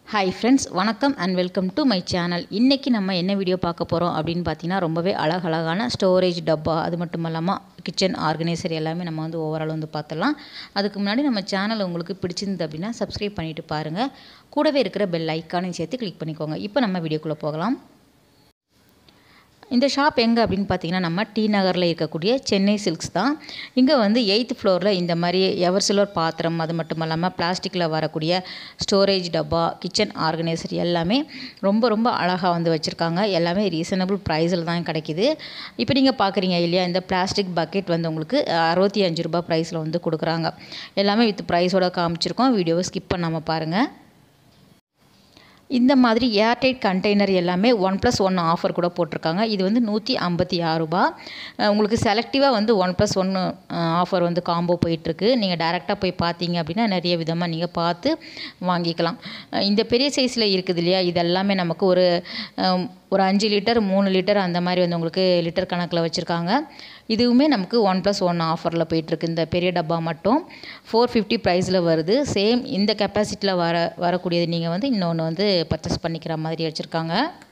hi friends வணக்கம் and welcome to my channel இன்றைக்கி நம்ம என்ன வீடியோ பார்க்க போகிறோம் அப்படின்னு பார்த்தீங்கன்னா ரொம்பவே அழகழகான ஸ்டோரேஜ் டப்பா அது மட்டும் இல்லாமல் கிச்சன் ஆர்கனைசர் எல்லாமே நம்ம வந்து ஓவரால் வந்து பார்த்துடலாம் அதுக்கு முன்னாடி நம்ம சேனல் உங்களுக்கு பிடிச்சிருந்து அப்படின்னா சப்ஸ்கிரைப் பண்ணிவிட்டு பாருங்கள் கூடவே இருக்கிற பெல் ஐக்கானையும் சேர்த்து கிளிக் பண்ணிக்கோங்க இப்போ நம்ம வீடியோக்குள்ளே போகலாம் இந்த ஷாப் எங்கே அப்படின்னு பார்த்தீங்கன்னா நம்ம டி நகரில் இருக்கக்கூடிய சென்னை சில்க்ஸ் தான் இங்கே வந்து எயித் ஃப்ளோரில் இந்த மாதிரி எவர் சில்வர் பாத்திரம் அது மட்டும் இல்லாமல் பிளாஸ்டிக்கில் வரக்கூடிய ஸ்டோரேஜ் டப்பா கிச்சன் ஆர்கனைசர் எல்லாமே ரொம்ப ரொம்ப அழகாக வந்து வச்சுருக்காங்க எல்லாமே ரீசனபிள் ப்ரைஸில் தான் கிடைக்கிது இப்போ நீங்கள் பார்க்குறீங்க இல்லையா இந்த பிளாஸ்டிக் பக்கெட் வந்து உங்களுக்கு அறுபத்தி அஞ்சு ரூபா ப்ரைஸில் வந்து கொடுக்குறாங்க எல்லாமே வித் ப்ரைஸோட காமிச்சிருக்கோம் வீடியோவை ஸ்கிப் பண்ணாமல் பாருங்கள் இந்த மாதிரி ஏர்டைட் கண்டெய்னர் எல்லாமே ஒன் ப்ளஸ் ஒன் ஆஃபர் கூட போட்டிருக்காங்க இது வந்து நூற்றி ஐம்பத்தி ஆறு ரூபா உங்களுக்கு செலக்டிவாக வந்து ஒன் ப்ளஸ் ஒன்று ஆஃபர் வந்து காம்போ போயிட்டுருக்கு நீங்கள் டேரெக்டாக போய் பார்த்தீங்க அப்படின்னா நிறைய விதமாக நீங்கள் பார்த்து வாங்கிக்கலாம் இந்த பெரிய சைஸில் இருக்குது இல்லையா இது எல்லாமே நமக்கு ஒரு ஒரு அஞ்சு லிட்டர் மூணு லிட்டர் அந்த மாதிரி வந்து உங்களுக்கு லிட்டர் கணக்கில் வச்சுருக்காங்க இதுவுமே நமக்கு ஒன் ப்ளஸ் ஒன் ஆஃபரில் போயிட்டுருக்கு இந்த பெரிய டப்பா மட்டும் ஃபோர் ஃபிஃப்டி ப்ரைஸில் வருது சேம் இந்த கெப்பாசிட்டியில் வர வரக்கூடியது நீங்கள் வந்து இன்னொன்று வந்து பர்ச்சேஸ் பண்ணிக்கிற மாதிரி வச்சுருக்காங்க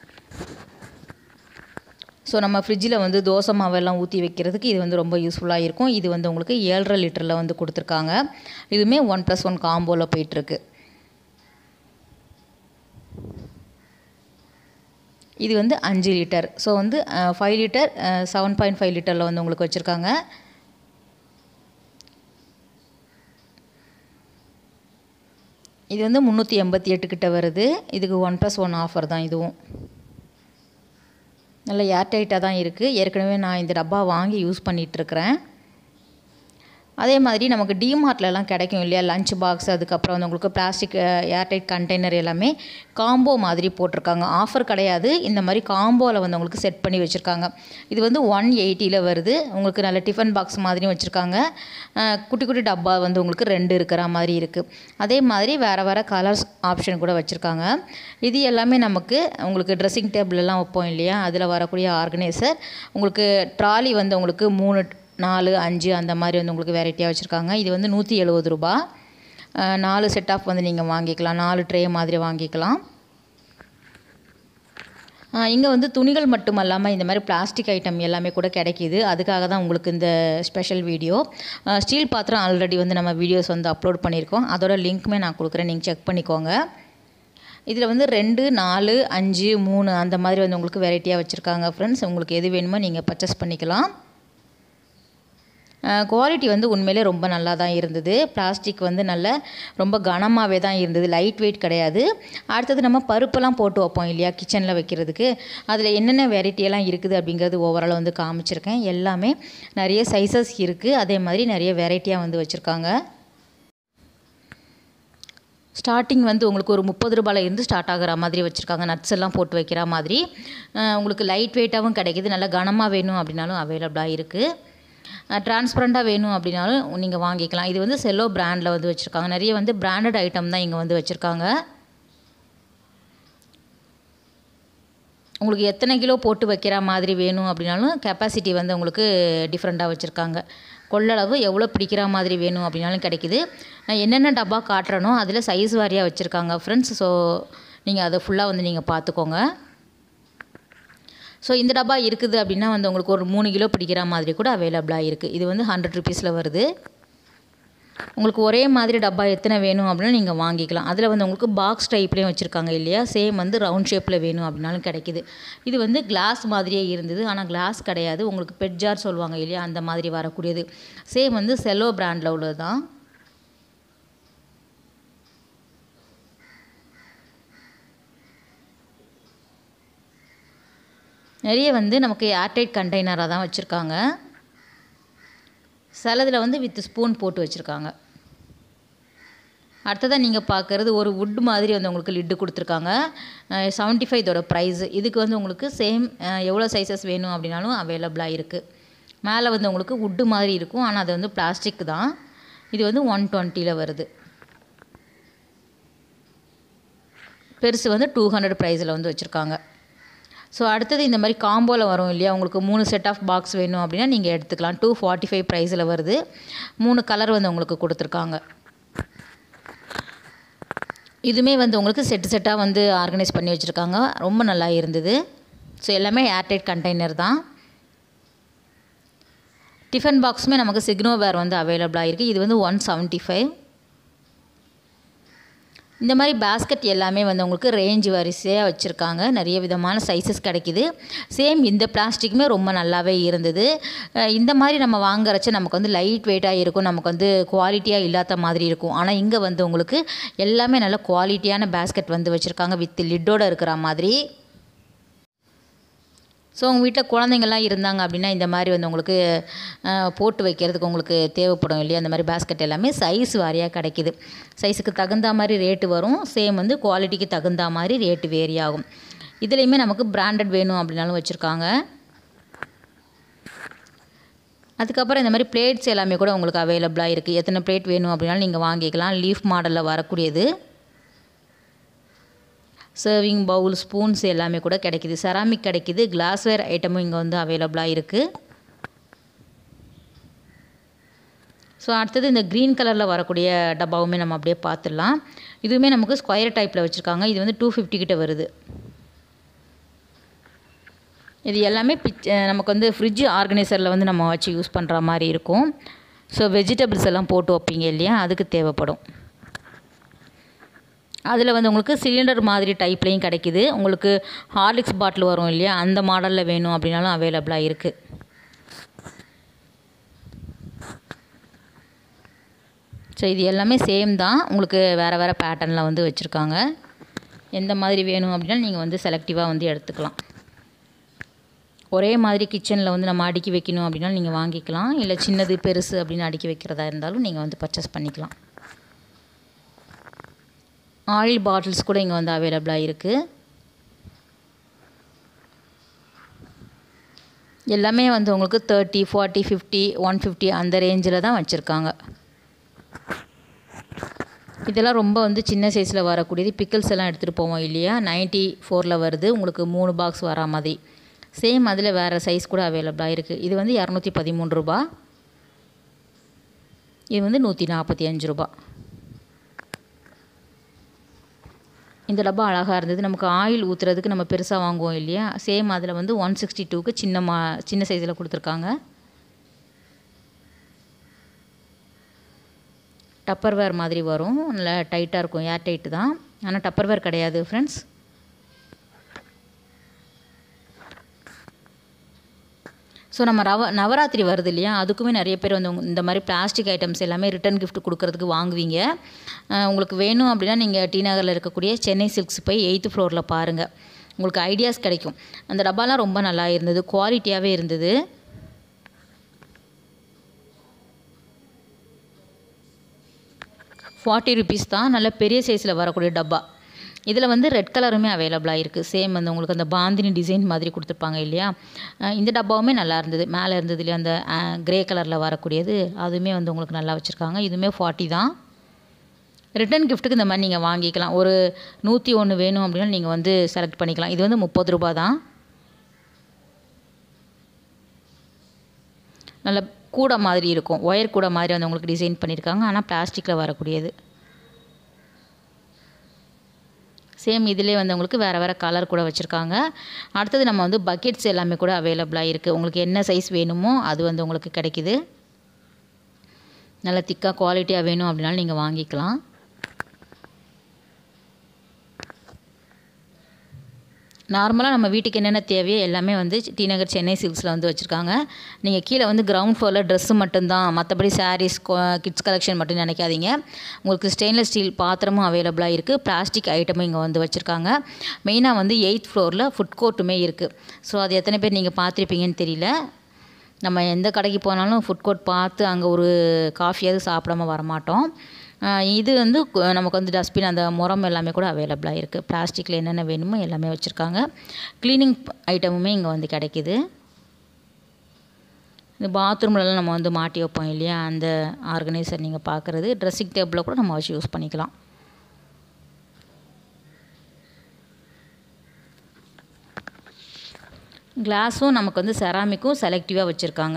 ஸோ நம்ம ஃப்ரிட்ஜில் வந்து தோசை மாவெல்லாம் ஊற்றி வைக்கிறதுக்கு இது வந்து ரொம்ப யூஸ்ஃபுல்லாக இருக்கும் இது வந்து உங்களுக்கு ஏழரை லிட்டரில் வந்து கொடுத்துருக்காங்க இதுவுமே ஒன் ப்ளஸ் ஒன் காம்போவில் போயிட்டுருக்கு இது வந்து அஞ்சு லிட்டர் ஸோ வந்து five litre seven point five லிட்டரில் வந்து உங்களுக்கு வச்சுருக்காங்க இது வந்து முந்நூற்றி எண்பத்தி எட்டு கிட்ட வருது இதுக்கு ஒன் ப்ளஸ் ஒன் ஆஃபர் தான் இதுவும் நல்ல ஏர்டைட்டாக தான் இருக்குது ஏற்கனவே நான் இந்த டப்பா வாங்கி யூஸ் பண்ணிகிட்ருக்கிறேன் அதே மாதிரி நமக்கு டிமார்ட்லலாம் கிடைக்கும் இல்லையா லஞ்ச் பாக்ஸ் அதுக்கப்புறம் வந்து உங்களுக்கு பிளாஸ்டிக் ஏர்டைட் கண்டெய்னர் எல்லாமே காம்போ மாதிரி போட்டிருக்காங்க ஆஃபர் கிடையாது இந்த மாதிரி காம்போவில் வந்து உங்களுக்கு செட் பண்ணி வச்சுருக்காங்க இது வந்து ஒன் எயிட்டியில் வருது உங்களுக்கு நல்ல டிஃபன் பாக்ஸ் மாதிரியும் வச்சுருக்காங்க குட்டி குட்டி டப்பா வந்து உங்களுக்கு ரெண்டு இருக்கிற மாதிரி இருக்குது அதே மாதிரி வேறு வேறு கலர்ஸ் ஆப்ஷன் கூட வச்சுருக்காங்க இது எல்லாமே நமக்கு உங்களுக்கு ட்ரெஸ்ஸிங் டேபிளெல்லாம் வைப்போம் இல்லையா அதில் வரக்கூடிய ஆர்கனைசர் உங்களுக்கு ட்ராலி வந்து உங்களுக்கு மூணு நாலு அஞ்சு அந்த மாதிரி வந்து உங்களுக்கு வெரைட்டியாக வச்சுருக்காங்க இது வந்து நூற்றி எழுபது ரூபா நாலு செட் ஆஃப் வந்து நீங்கள் வாங்கிக்கலாம் நாலு ட்ரே மாதிரி வாங்கிக்கலாம் இங்கே வந்து துணிகள் மட்டும் இல்லாமல் இந்த மாதிரி பிளாஸ்டிக் ஐட்டம் எல்லாமே கூட கிடைக்கிது அதுக்காக தான் உங்களுக்கு இந்த ஸ்பெஷல் வீடியோ ஸ்டீல் பாத்திரம் ஆல்ரெடி வந்து நம்ம வீடியோஸ் வந்து அப்லோட் பண்ணியிருக்கோம் அதோட லிங்க்குமே நான் கொடுக்குறேன் நீங்கள் செக் பண்ணிக்கோங்க இதில் வந்து ரெண்டு நாலு அஞ்சு மூணு அந்த மாதிரி வந்து உங்களுக்கு வெரைட்டியாக வச்சுருக்காங்க ஃப்ரெண்ட்ஸ் உங்களுக்கு எது வேணுமோ நீங்கள் பர்ச்சேஸ் பண்ணிக்கலாம் குவாலிட்டி வந்து உண்மையிலே ரொம்ப நல்லா தான் இருந்தது பிளாஸ்டிக் வந்து நல்ல ரொம்ப கனமாகவே தான் இருந்தது லைட் வெயிட் கிடையாது அடுத்தது நம்ம பருப்பெல்லாம் போட்டு வைப்போம் இல்லையா கிச்சனில் வைக்கிறதுக்கு அதில் என்னென்ன வெரைட்டியெல்லாம் இருக்குது அப்படிங்கிறது ஓவரால் வந்து காமிச்சிருக்கேன் எல்லாமே நிறைய சைஸஸ் இருக்குது அதே மாதிரி நிறைய வெரைட்டியாக வந்து வச்சுருக்காங்க ஸ்டார்டிங் வந்து உங்களுக்கு ஒரு முப்பது ரூபாயில் இருந்து ஸ்டார்ட் ஆகிற மாதிரி வச்சுருக்காங்க நட்ஸ் எல்லாம் போட்டு வைக்கிற மாதிரி உங்களுக்கு லைட் வெயிட்டாகவும் கிடைக்கிது நல்லா கனமாக வேணும் அப்படின்னாலும் அவைலபிளாக இருக்குது டிரான்ஸ்பரண்ட்டாக வேணும் அப்படின்னாலும் நீங்கள் வாங்கிக்கலாம் இது வந்து செல்லோ பிராண்டில் வந்து வச்சுருக்காங்க நிறைய வந்து பிராண்டட் ஐட்டம் தான் இங்கே வந்து வச்சுருக்காங்க உங்களுக்கு எத்தனை கிலோ போட்டு வைக்கிற மாதிரி வேணும் அப்படின்னாலும் கெப்பாசிட்டி வந்து உங்களுக்கு டிஃப்ரெண்ட்டாக வச்சுருக்காங்க கொள்ளளவு எவ்வளோ பிடிக்கிற மாதிரி வேணும் அப்படின்னாலும் கிடைக்கிது நான் என்னென்ன டப்பா காட்டுறனோ அதில் சைஸ் வாரியாக வச்சுருக்காங்க ஃப்ரெண்ட்ஸ் ஸோ நீங்கள் அதை ஃபுல்லாக வந்து நீங்கள் பார்த்துக்கோங்க ஸோ இந்த டப்பா இருக்குது அப்படின்னா வந்து உங்களுக்கு ஒரு மூணு கிலோ பிடிக்கிற மாதிரி கூட அவைலபிளாக இருக்குது இது வந்து ஹண்ட்ரட் ருபீஸில் வருது உங்களுக்கு ஒரே மாதிரி டப்பா எத்தனை வேணும் அப்படின்னா நீங்கள் வாங்கிக்கலாம் அதில் வந்து உங்களுக்கு பாக்ஸ் டைப்லேயும் வச்சுருக்காங்க இல்லையா சேம் வந்து ரவுண்ட் ஷேப்பில் வேணும் அப்படின்னாலும் கிடைக்கிது இது வந்து கிளாஸ் மாதிரியே இருந்தது ஆனால் கிளாஸ் கிடையாது உங்களுக்கு பெட் ஜார் சொல்லுவாங்க இல்லையா அந்த மாதிரி வரக்கூடியது சேம் வந்து செல்லோ பிராண்டில் உள்ளது தான் நிறைய வந்து நமக்கு ஏர்டைட் கண்டெய்னராக தான் வச்சுருக்காங்க சிலதில் வந்து வித் ஸ்பூன் போட்டு வச்சுருக்காங்க அடுத்ததாக நீங்கள் பார்க்குறது ஒரு வுட் மாதிரி வந்து உங்களுக்கு லிட்டு கொடுத்துருக்காங்க செவன்ட்டி ஃபைவ் இதோட ப்ரைஸ் இதுக்கு வந்து உங்களுக்கு சேம் எவ்வளோ சைஸஸ் வேணும் அப்படின்னாலும் அவைலபிளாக இருக்குது மேலே வந்து உங்களுக்கு வுட்டு மாதிரி இருக்கும் ஆனால் அது வந்து பிளாஸ்டிக் தான் இது வந்து ஒன் டுவெண்ட்டியில் வருது பெருசு வந்து டூ ஹண்ட்ரட் ப்ரைஸில் வந்து வச்சுருக்காங்க ஸோ அடுத்தது இந்த மாதிரி காம்போவில் வரும் இல்லையா உங்களுக்கு மூணு செட் ஆஃப் பாக்ஸ் வேணும் அப்படின்னா நீங்கள் எடுத்துக்கலாம் டூ ஃபார்ட்டி ஃபைவ் ப்ரைஸில் வருது மூணு கலர் வந்து உங்களுக்கு கொடுத்துருக்காங்க இதுவுமே வந்து உங்களுக்கு செட்டு செட்டாக வந்து ஆர்கனைஸ் பண்ணி வச்சுருக்காங்க ரொம்ப நல்லா இருந்தது ஸோ எல்லாமே ஏர்டைட் கண்டெய்னர் தான் டிஃபன் பாக்ஸுமே நமக்கு சிக்னோவேர் வந்து அவைலபிளாக இருக்குது இது வந்து ஒன் செவன்ட்டி ஃபைவ் இந்த மாதிரி பேஸ்கெட் எல்லாமே வந்து உங்களுக்கு ரேஞ்ச் வரிசையாக வச்சுருக்காங்க நிறைய விதமான சைஸஸ் கிடைக்கிது சேம் இந்த பிளாஸ்டிக்குமே ரொம்ப நல்லாவே இருந்தது அஹ் இந்த மாதிரி நம்ம வாங்குறச்ச நமக்கு வந்து லைட் வெயிட்டாக இருக்கும் நமக்கு வந்து குவாலிட்டியாக இல்லாத மாதிரி இருக்கும் ஆனால் இங்கே வந்து உங்களுக்கு எல்லாமே நல்ல குவாலிட்டியான பேஸ்கெட் வந்து வச்சுருக்காங்க வித் லிட்டோட இருக்கிற மாதிரி ஸோ உங்கள் வீட்டில் குழந்தைங்கள்லாம் இருந்தாங்க அப்படின்னா இந்த மாதிரி வந்து உங்களுக்கு அஹ், போட்டு வைக்கிறதுக்கு உங்களுக்கு தேவைப்படும் இல்லையா அந்த மாதிரி பேஸ்கெட் எல்லாமே சைஸ் வாரியாக கிடைக்கிது சைஸுக்கு தகுந்த மாதிரி ரேட்டு வரும் சேம் வந்து குவாலிட்டிக்கு தகுந்த மாதிரி ரேட்டு வேரி ஆகும் இதுலேயுமே நமக்கு பிராண்டட் வேணும் அப்படின்னாலும் வச்சுருக்காங்க அதுக்கப்புறம் இந்த மாதிரி பிளேட்ஸ் எல்லாமே கூட உங்களுக்கு அவைலபிளாக இருக்குது எத்தனை பிளேட் வேணும் அப்படின்னாலும் நீங்கள் வாங்கிக்கலாம் லீஃப் மாடலில் வரக்கூடியது சர்விங் பவுல் ஸ்பூன்ஸ் எல்லாமே கூட கிடைக்கிது செராமிக் கிடைக்கிது கிளாஸ்வேர் ஐட்டமும் இங்கே வந்து அவைலபிளாக இருக்குது ஸோ அடுத்தது இந்த க்ரீன் கலரில் வரக்கூடிய டப்பாவுமே நம்ம அப்படியே பார்த்துடலாம் இதுவுமே நமக்கு ஸ்கொயர் டைப்பில் வச்சுருக்காங்க இது வந்து டூ ஃபிஃப்டி கிட்ட வருது இது எல்லாமே பிச் நமக்கு வந்து ஃப்ரிட்ஜ் ஆர்கனைசரில் வந்து நம்ம வச்சு யூஸ் பண்ணுற மாதிரி இருக்கும் ஸோ வெஜிடபிள்ஸ் எல்லாம் போட்டு வைப்பீங்க இல்லையா அதுக்கு தேவைப்படும் அதில் வந்து உங்களுக்கு சிலிண்டர் மாதிரி டைப்லேயும் கிடைக்கிது உங்களுக்கு ஹார்லிக்ஸ் பாட்டில் வரும் இல்லையா அந்த மாடலில் வேணும் அப்படின்னாலும் அவைலபிளாக இருக்குது ஸோ இது எல்லாமே சேம் தான் உங்களுக்கு வேறு வேறு பேட்டர்னில் வந்து வச்சுருக்காங்க எந்த மாதிரி வேணும் அப்படின்னா நீங்கள் வந்து செலக்டிவாக வந்து எடுத்துக்கலாம் ஒரே மாதிரி கிச்சனில் வந்து நம்ம அடுக்கி வைக்கணும் அப்படின்னா நீங்கள் வாங்கிக்கலாம் இல்லை சின்னது பெருசு அப்படின்னு அடுக்கி வைக்கிறதா இருந்தாலும் நீங்கள் வந்து பர்ச்சேஸ் பண்ணிக்கலாம் ஆயில் பாட்டில்ஸ் கூட இங்கே வந்து அவைலபிளாக இருக்குது எல்லாமே வந்து உங்களுக்கு thirty forty fifty one fifty அந்த ரேஞ்சில் தான் வச்சுருக்காங்க இதெல்லாம் ரொம்ப வந்து சின்ன சைஸில் வரக்கூடியது பிக்கிள்ஸ் எல்லாம் எடுத்துகிட்டு போவோம் இல்லையா நைன்ட்டி ஃபோரில் வருது உங்களுக்கு மூணு பாக்ஸ் வரா மாதிரி சேம் அதில் வேறு சைஸ் கூட அவைலபிளாக இருக்குது இது வந்து இரநூத்தி பதிமூணு ரூபா இது வந்து நூற்றி நாற்பத்தி அஞ்சு ரூபா இந்த டப்பா அழகாக இருந்தது நமக்கு ஆயில் ஊற்றுறதுக்கு நம்ம பெருசாக வாங்குவோம் இல்லையா சேம் அதில் வந்து ஒன் சிக்ஸ்டி டூக்கு சின்ன மா சின்ன சைஸில் கொடுத்துருக்காங்க டப்பர்வேர் மாதிரி வரும் நல்லா டைட்டாக இருக்கும் ஏர் டைட்டு தான் ஆனால் டப்பர்வேர் கிடையாது ஃப்ரெண்ட்ஸ் ஸோ நம்ம ரவ நவராத்திரி வருது இல்லையா அதுக்குமே நிறைய பேர் வந்து உங்க- இந்த மாதிரி பிளாஸ்டிக் ஐட்டம்ஸ் எல்லாமே ரிட்டர்ன் gift கொடுக்கறதுக்கு வாங்குவீங்க அஹ் உங்களுக்கு வேணும் அப்படின்னா நீங்கள் டி நகரில் இருக்கக்கூடிய சென்னை சில்க்ஸ் போய் எயித்து ஃப்ளோரில் பாருங்கள் உங்களுக்கு ஐடியாஸ் கிடைக்கும் அந்த டப்பாலாம் ரொம்ப நல்லா இருந்தது குவாலிட்டியாகவே இருந்தது ஃபார்ட்டி ருபீஸ் தான் நல்ல பெரிய சைஸில் வரக்கூடிய டப்பா இதில் வந்து ரெட் கலருமே அவைலபிளாக இருக்குது சேம் வந்து உங்களுக்கு அந்த பாந்தினி டிசைன் மாதிரி கொடுத்துருப்பாங்க இல்லையா அஹ் இந்த டப்பாவுமே நல்லா இருந்தது மேலே இருந்தது இல்லையா அந்த க்ரே கலரில் வரக்கூடியது அதுவுமே வந்து உங்களுக்கு நல்லா வச்சுருக்காங்க இதுவுமே ஃபார்ட்டி தான் ரிட்டர்ன் கிஃப்ட்டுக்கு இந்த மாதிரி நீங்கள் வாங்கிக்கலாம் ஒரு நூற்றி ஒன்று வேணும் அப்படின்னா நீங்கள் வந்து செலக்ட் பண்ணிக்கலாம் இது வந்து முப்பது ரூபா தான் நல்ல கூடை மாதிரி இருக்கும் ஒயர் கூடை மாதிரி வந்து உங்களுக்கு டிசைன் பண்ணியிருக்காங்க ஆனால் பிளாஸ்டிக்கில் வரக்கூடியது சேம் இதிலே வந்து உங்களுக்கு வேறு வேறு கலர் கூட வச்சுருக்காங்க அடுத்தது நம்ம வந்து பக்கெட்ஸ் எல்லாமே கூட அவைலபிளாக இருக்குது உங்களுக்கு என்ன சைஸ் வேணுமோ அது வந்து உங்களுக்கு கிடைக்குது நல்ல திக்காக குவாலிட்டியாக வேணும் அப்படின்னாலும் நீங்கள் வாங்கிக்கலாம் நார்மலாக நம்ம வீட்டுக்கு என்னென்ன தேவையோ எல்லாமே வந்து டி நகர் சென்னை சில்க்ஸில் வந்து வச்சுருக்காங்க நீங்கள் கீழே வந்து கிரவுண்ட் ஃப்ளோரில் ட்ரெஸ்ஸு மட்டும்தான் மற்றபடி சாரீஸ் கிட்ஸ் கலெக்ஷன் மட்டும் நினைக்காதீங்க உங்களுக்கு ஸ்டெயின்லெஸ் ஸ்டீல் பாத்திரமும் அவைலபிளாக இருக்குது பிளாஸ்டிக் ஐட்டமும் இங்கே வந்து வச்சுருக்காங்க மெயினாக வந்து எயித் ஃப்ளோரில் ஃபுட் கோர்ட்டுமே இருக்குது ஸோ அது எத்தனை பேர் நீங்கள் பார்த்துருப்பீங்கன்னு தெரியல நம்ம எந்த கடைக்கு போனாலும் ஃபுட் கோர்ட் பார்த்து அங்கே ஒரு காஃபியாவது சாப்பிடாம வரமாட்டோம் ஆஹ் இது வந்து கு- நமக்கு வந்து டஸ்ட்பின் அந்த முறம் எல்லாமே கூட அவைலபிளாக இருக்குது பிளாஸ்டிக்கில் என்னென்ன வேணுமோ எல்லாமே வச்சுருக்காங்க க்ளீனிங் ஐட்டமுமே இங்கே வந்து கிடைக்கிது இந்த பாத்ரூம்லலாம் நம்ம வந்து மாட்டி வைப்போம் இல்லையா அந்த ஆர்கனைசர் நீங்கள் பார்க்குறது ட்ரெஸ்ஸிங் டேபிளில் கூட நம்ம வச்சு யூஸ் பண்ணிக்கலாம் கிளாஸும் நமக்கு வந்து செராமிக்கும் செலக்டிவாக வச்சுருக்காங்க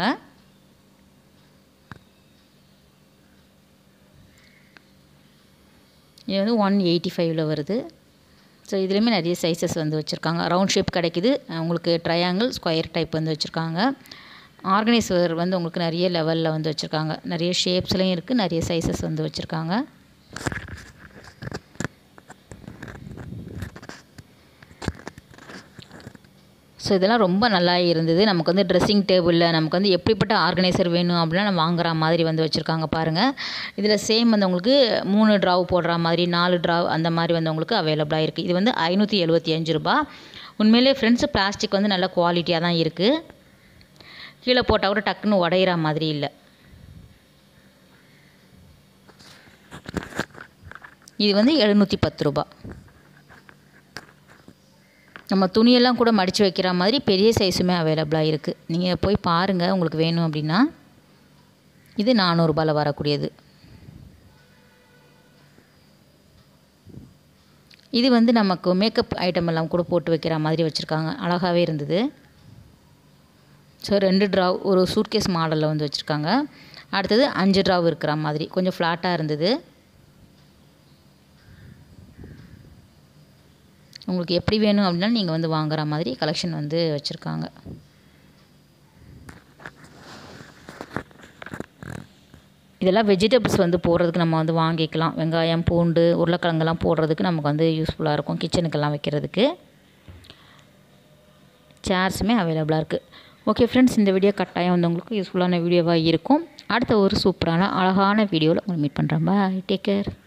இது வந்து ஒன் எயிட்டி ஃபைவ்ல வருது ஸோ இதுலேயுமே நிறைய சைஸஸ் வந்து வச்சுருக்காங்க ரவுண்ட் ஷேப் கிடைக்குது உங்களுக்கு ட்ரையாங்கிள் ஸ்கொயர் டைப் வந்து வச்சுருக்காங்க ஆர்கனைசர் வந்து உங்களுக்கு நிறைய லெவலில் வந்து வச்சுருக்காங்க நிறைய ஷேப்ஸ்லேயும் இருக்குது நிறைய சைஸஸ் வந்து வச்சுருக்காங்க ஸோ இதெல்லாம் ரொம்ப நல்லா இருந்தது நமக்கு வந்து ட்ரெஸ்ஸிங் டேபிளில் நமக்கு வந்து எப்படிப்பட்ட ஆர்கனைசர் வேணும் அப்படின்னா நம்ம வாங்குற மாதிரி வந்து வச்சுருக்காங்க பாருங்கள் இதில் சேம் வந்து உங்களுக்கு மூணு ட்ராவ் போடுற மாதிரி நாலு ட்ராவ் அந்த மாதிரி வந்து உங்களுக்கு அவைலபிளாக இருக்குது இது வந்து ஐநூற்றி எழுபத்தி அஞ்சு ரூபா உண்மையிலே ஃப்ரெண்ட்ஸ் பிளாஸ்டிக் வந்து நல்ல குவாலிட்டியாக தான் இருக்குது கீழே போட்டால் கூட டக்குன்னு உடையிற மாதிரி இல்லை இது வந்து எழுநூற்றி பத்து ரூபா நம்ம துணியெல்லாம் கூட மடித்து வைக்கிற மாதிரி பெரிய சைஸுமே அவைலபிளாக இருக்குது நீங்கள் போய் பாருங்கள் உங்களுக்கு வேணும் அப்படின்னா இது நானூறுரூபாவில் வரக்கூடியது இது வந்து நமக்கு மேக்கப் ஐட்டம் எல்லாம் கூட போட்டு வைக்கிற மாதிரி வச்சுருக்காங்க அழகாகவே இருந்தது ஸோ ரெண்டு ட்ராவ் ஒரு சூட்கேஸ் மாடலில் வந்து வச்சுருக்காங்க அடுத்தது அஞ்சு ட்ராவ் இருக்கிற மாதிரி கொஞ்சம் ஃப்ளாட்டாக இருந்தது உங்களுக்கு எப்படி வேணும் அப்படின்னா நீங்கள் வந்து வாங்குற மாதிரி கலெக்ஷன் வந்து வச்சுருக்காங்க இதெல்லாம் வெஜிடபிள்ஸ் வந்து போடுறதுக்கு நம்ம வந்து வாங்கிக்கலாம் வெங்காயம் பூண்டு உருளைக்கிழங்கெல்லாம் போடுறதுக்கு நமக்கு வந்து யூஸ்ஃபுல்லாக இருக்கும் கிச்சனுக்கெல்லாம் வைக்கிறதுக்கு சேர்ஸுமே அவைலபிளாக இருக்குது ஓகே ஃப்ரெண்ட்ஸ் இந்த வீடியோ கட்டாயம் வந்து உங்களுக்கு யூஸ்ஃபுல்லான வீடியோவாக இருக்கும் அடுத்த ஒரு சூப்பரான அழகான வீடியோவில் உங்களை மீட் பண்ணுறேன் பாய் டேக் கேர்